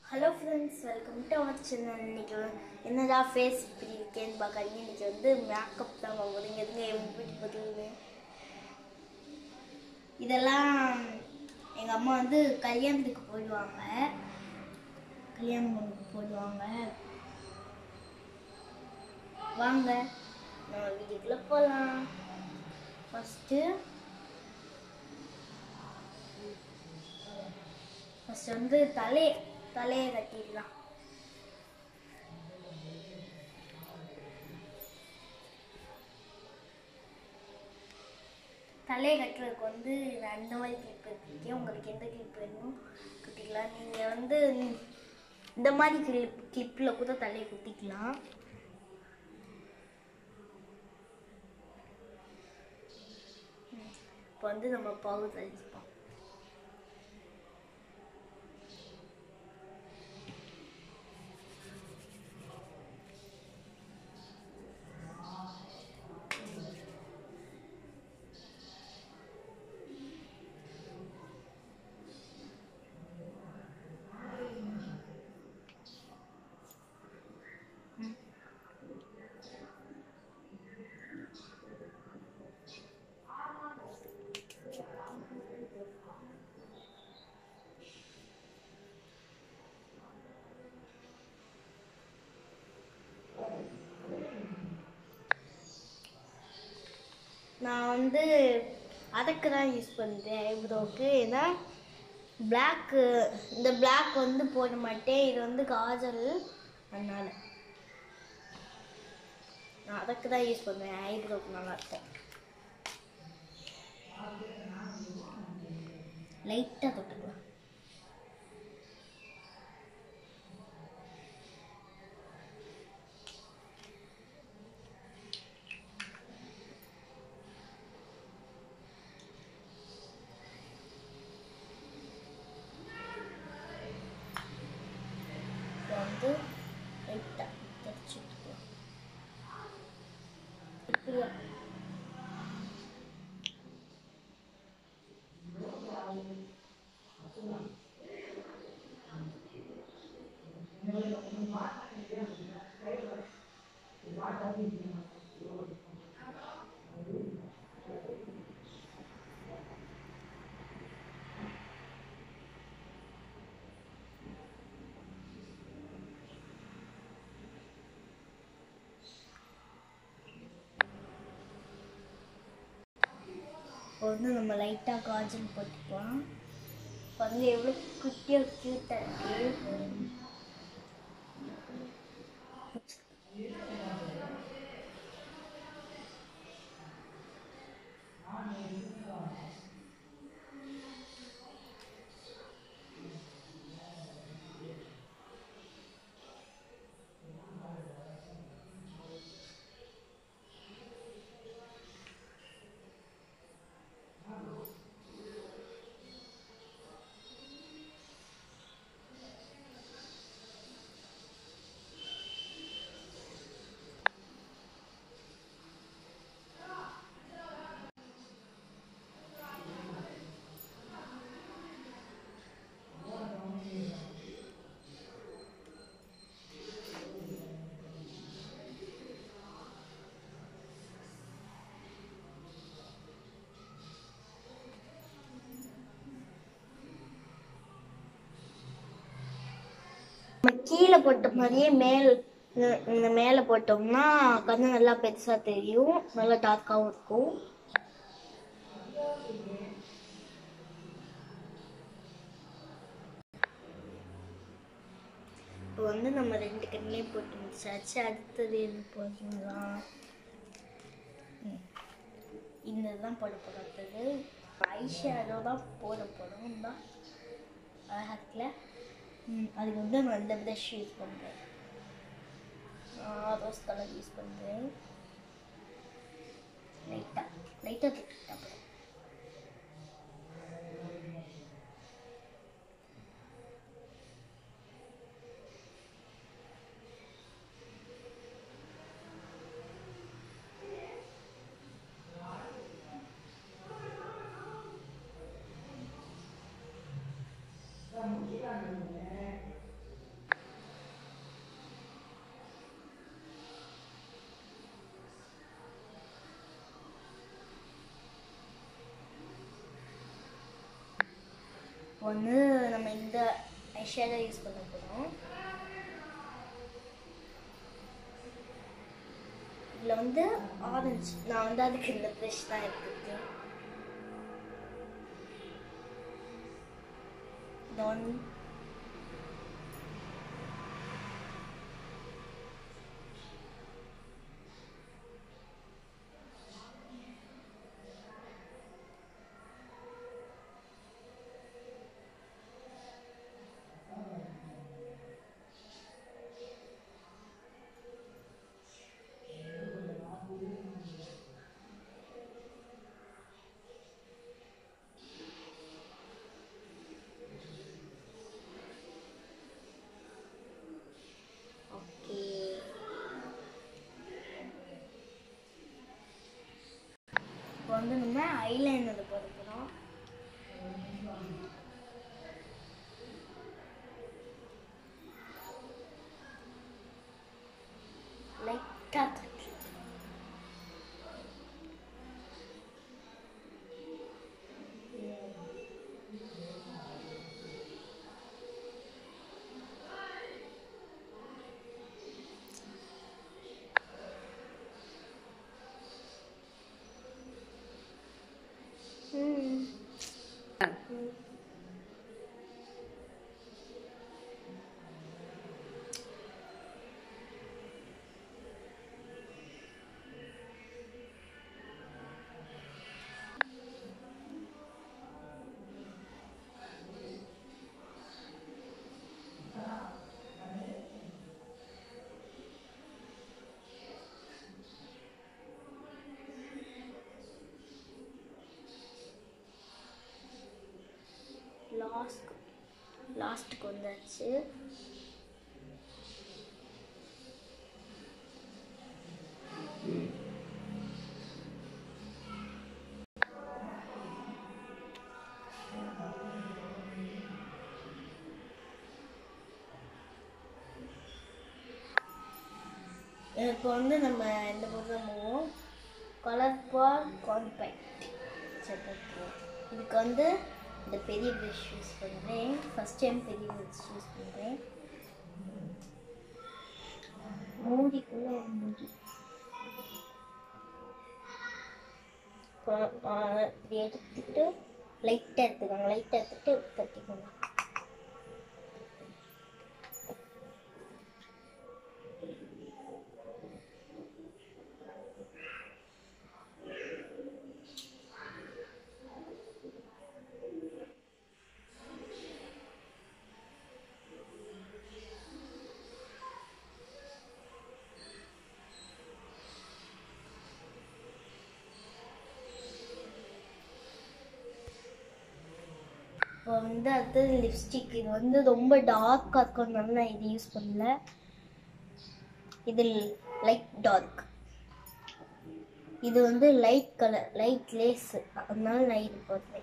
Hello friends welcome to our channel இன்னைக்கு வந்து என்னடா ஃபேஸ் இப்படி இருக்கேன்னு பார்க்காதீங்க இன்னைக்கு வந்து மேக்கப் தான் வாங்குறீங்க எதுங்க எங்கள் வீட்டு பதிவு இதெல்லாம் எங்கள் அம்மா வந்து கல்யாணத்துக்கு போயிடுவாங்க கல்யாணம் பண்ணுக்கு போயிடுவாங்க வாங்க நம்ம வீட்டுக்குள்ளே போகலாம் ஃபஸ்ட்டு ஃபஸ்ட் வந்து தலை தலையை கட்டிடலாம் தலையை கட்டுறதுக்கு வந்து நான் இந்த மாதிரி கிளிப் எடுத்துருக்கேன் உங்களுக்கு எந்த கிளிப் வேணுமோ குத்திக்கலாம் நீங்கள் வந்து இந்த மாதிரி கிளிப் கிளிப்பில் கூட தலையை குத்திக்கலாம் இப்போ வந்து நம்ம பவுடர் அடிப்போம் நான் வந்து அதுக்கு தான் யூஸ் பண்ணுறேன் ஐப்ரோவுக்கு ஏன்னா பிளாக்கு இந்த பிளாக் வந்து போட மாட்டேன் இது வந்து காஜல் அதனால நான் அதுக்கு தான் யூஸ் பண்ணுவேன் ஐப்ரோவுக்கு நல்லாயிருக்கும் லைட்டாக தொட்டுக்கலாம் இப்போ வந்து லைட்டாக தெரிச்சு விட்டுக்கலாம் இப்படியா இப்போ வந்து நம்ம லைட்டாக காஜல் போட்டுக்கலாம் இப்போ வந்து எவ்வளோ குட்டியாக க்யூட்டாக இருக்கு நம்ம கீழே போட்ட மாதிரியே மேல் இந்த- இந்த மேலே போட்டோம்னா கண்ணு நல்லா பெருசாக தெரியும் நல்லா டார்க்காகவும் இருக்கும் இப்போ வந்து நம்ம ரெண்டு கண்ணிலையும் போட்டு முடிச்சாச்சு அடுத்தது எது போடுறீங்களா ம். இந்த தான் போட போகிறோம் அடுத்தது ஐஷேடோ தான் போட போகிறோம் தான் அழகாக இருக்குல்ல ம், அதுக்கு வந்து நான் இந்த ப்ரஷ் யூஸ் பண்ணுறேன் ரோஸ் கலர் யூஸ் பண்ணுறேன் லைட்டாக லைட்டாக தொட்டுட்டேன் அப்புறம் வந்து நம்ம இந்த ஐஷேடோ யூஸ் பண்ண போகிறோம் இதில் வந்து ஆரஞ்சு நான் வந்து அதுக்கு இந்த ப்ரெஷ் தான் எடுத்துருக்கேன் இந்த ஒன் ஓகே இப்போ வந்து நம்ம ஐலைனர் போட போகிறோம் லைட்டாக தட்டு ம் லாஸ்ட் லாஸ்ட்டுக்கு வந்தாச்சு இப்போ வந்து நம்ம இந்த பக்கம் போவோம் கலர் பால் காம்பேக்ட் சட்டத்துவோம் இதுக்கு வந்து இந்த பெரிய ப்ரஷ் யூஸ் பண்ணுறேன் ஃபஸ்ட் டைம் பெரிய ப்ரஷ் யூஸ் பண்ணுறேன் மூடிக்குள்ளே ஒரு மூடி இப்போ, ஆ, இப்படி எடுத்துட்டு லைட்டாக எடுத்துக்கோங்க லைட்டாக எடுத்துட்டு தட்டிக்கோங்க இப்போ வந்து அடுத்தது லிப்ஸ்டிக் இது வந்து ரொம்ப டார்க்காக இருக்கிறதுனால நான் இது யூஸ் பண்ணல இது லைட் டார்க் இது வந்து லைட் கலர் லைட் லேஸ் அதனால நான் இது போடுறேன்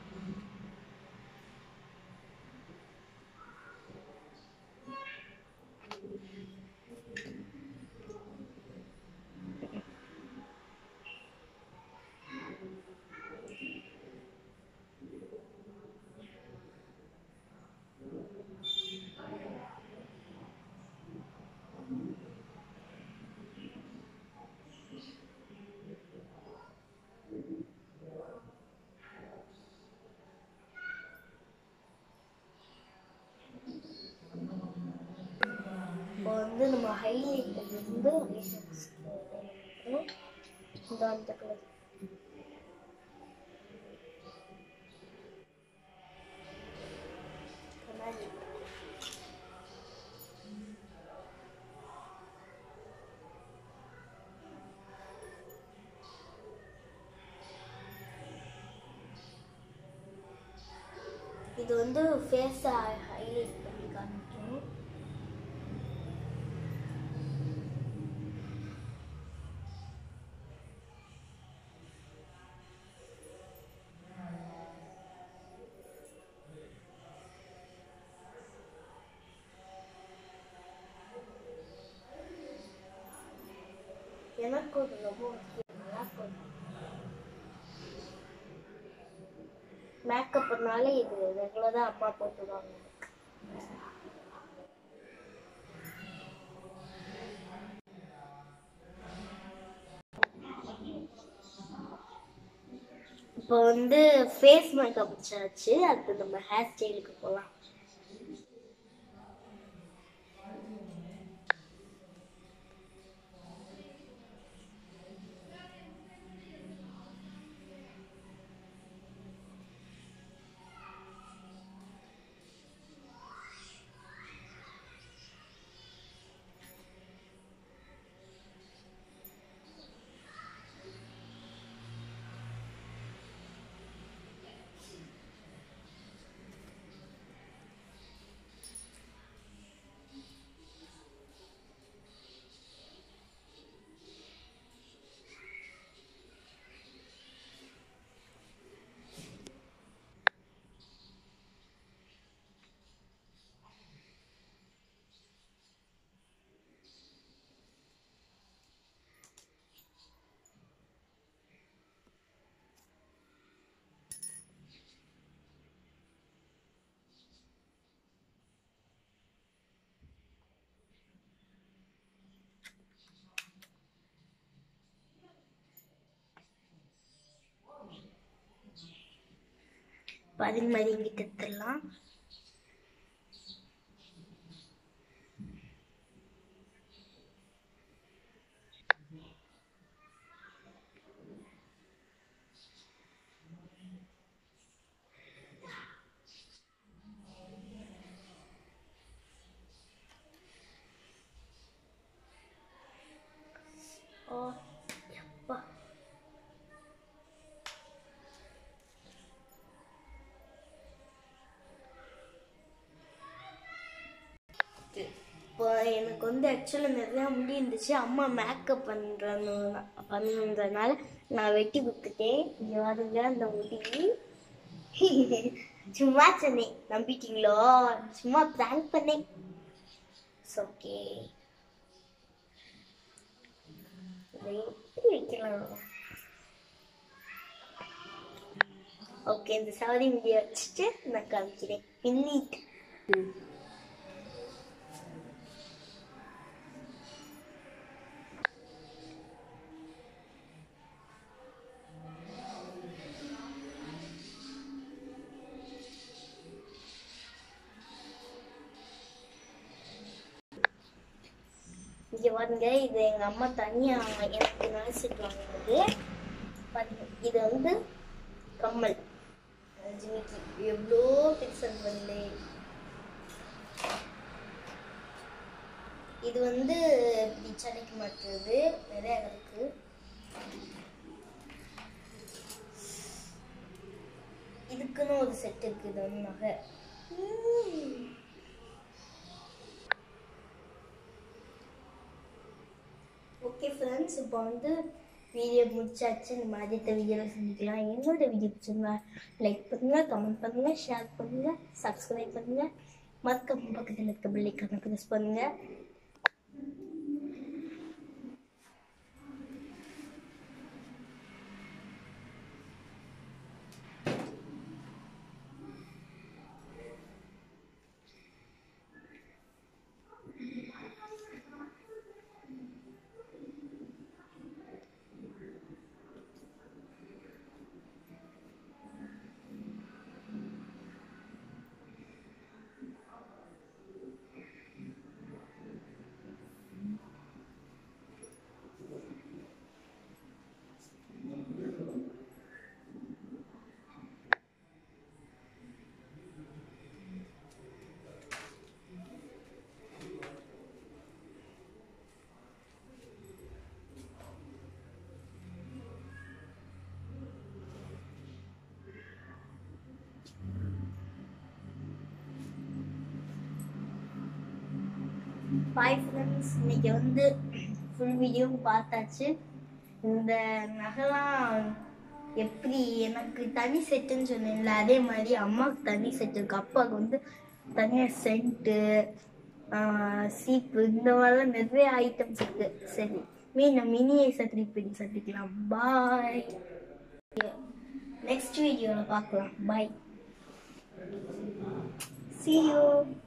இப்போ வந்து நம்ம ஹைலைட்டர் வந்து இந்த அந்த கலர் கண்ணாடி இது வந்து ஃபேஸை ஹைலைட் பண்ணி காமிக்கும் எனக்கு அது ரொம்ப முக்கியம் நல்லா இருக்கும் மேக்கப்னால இது ரெகுலராக அம்மா போட்டுருவாங்க எனக்கு. இப்போ வந்து ஃபேஸ் மேக்கப் வச்சாச்சு அடுத்து நம்ம ஹேர் ஸ்டைலுக்கு போகலாம் அதே மாதிரி இங்கிட்ட எடுத்துடலாம் ஓ எப்பா இப்போ எனக்கு வந்து ஆக்சுவலாக நிறையா முடி இருந்துச்சு அம்மா மேக்கப் பண்ணுறன்னு பண்ணுன்றதுனால நான் வெட்டி கொடுத்துட்டேன் இங்கே வாருங்க அந்த முடி சும்மா சொன்னேன் நம்பிட்டீங்களோ சும்மா ப்ராங்க் பண்ணேன் ஓகே எப்படி வைக்கலாம் ஓகே இந்த சாரி முடிய வச்சுட்டு நான் காமிக்கிறேன் பின்னிட்டு இங்க பாருங்க இது எங்க அம்மா தனியா எனக்கு நினைச்சிட்டு வாங்கினது பாருங்க இது வந்து கம்மல் ஜிமிக்கி எவ்வளோ பிக்சல் பண்ணு இது வந்து இப்படி சடைக்க மாட்டுறது நிறைய இருக்கு இதுக்குன்னு ஒரு செட் இருக்கு இது வந்து நகை உம். ஓகே ஃப்ரெண்ட்ஸ் இப்போ வந்து வீடியோ முடிச்சாச்சு நம்ம அடுத்த வீடியோவில் சந்திக்கலாம் என்னோட வீடியோ பிடிச்சிருந்தா லைக் பண்ணுங்கள் கமெண்ட் பண்ணுங்கள் ஷேர் பண்ணுங்கள் சப்ஸ்கிரைப் பண்ணுங்கள் மறக்காம பக்கத்தில் இருக்க பில்லைக்கான ப்ரெஸ் பண்ணுங்கள் பாய் ஃப்ரெண்ட்ஸ் இன்னைக்கு வந்து ஃபுல் வீடியோவும் பார்த்தாச்சு இந்த நகைலாம் எப்படி எனக்கு தனி செட்டுன்னு சொன்னேன்ல அதே மாதிரி அம்மாவுக்கு தனி செட் இருக்கு அப்பாவுக்கு வந்து தனியாக சென்ட்டு சீப்பு இந்த மாதிரிலாம் நிறைய ஐட்டம்ஸ் இருக்கு சரி மீன் மினி சத்திரி பிடி சந்திக்கலாம் பாய் நெக்ஸ்ட் வீடியோவில் பார்க்கலாம் பை see you